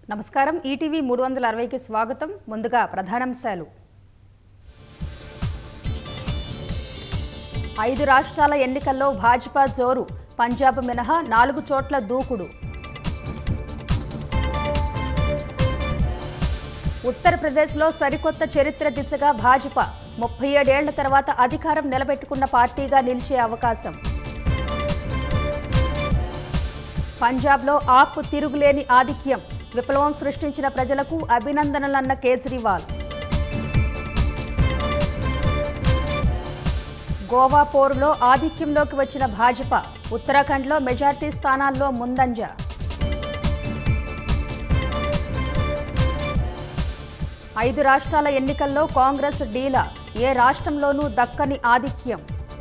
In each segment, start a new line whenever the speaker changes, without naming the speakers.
నమస్కారం ఈటీవీ మూడు వందల అరవైకి స్వాగతం ముందుగా ప్రధానాంశాలు ఐదు రాష్ట్రాల ఎన్నికల్లో భాజపా జోరు పంజాబ్ మినహా నాలుగు చోట్ల దూకుడు ఉత్తరప్రదేశ్లో సరికొత్త చరిత్ర దిశగా భాజపా ముప్పై ఏడేళ్ల తర్వాత అధికారం నిలబెట్టుకున్న పార్టీగా నిలిచే అవకాశం పంజాబ్లో ఆప్ తిరుగులేని ఆధిక్యం విప్లవం సృష్టించిన ప్రజలకు అభినందనలన్న కేజ్రీవాల్ గోవా పోరులో ఆధిక్యంలోకి వచ్చిన భాజపా ఉత్తరాఖండ్లో మెజార్టీ స్థానాల్లో ముందంజ ఐదు రాష్ట్రాల ఎన్నికల్లో కాంగ్రెస్ డీలా ఏ రాష్ట్రంలోనూ దక్కని ఆధిక్యం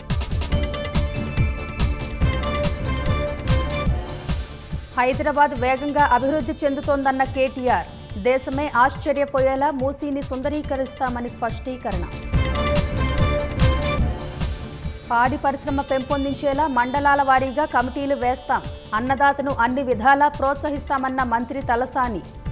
హైదరాబాద్ వేగంగా అభివృద్ధి చెందుతోందన్న కేటీఆర్ దేశమే ఆశ్చర్యపోయేలా మూసీని సుందరీకరిస్తామని స్పష్టీకరణ పాడి పరిశ్రమ పెంపొందించేలా మండలాల వారీగా కమిటీలు వేస్తాం అన్నదాతను అన్ని విధాలా ప్రోత్సహిస్తామన్న మంత్రి తలసాని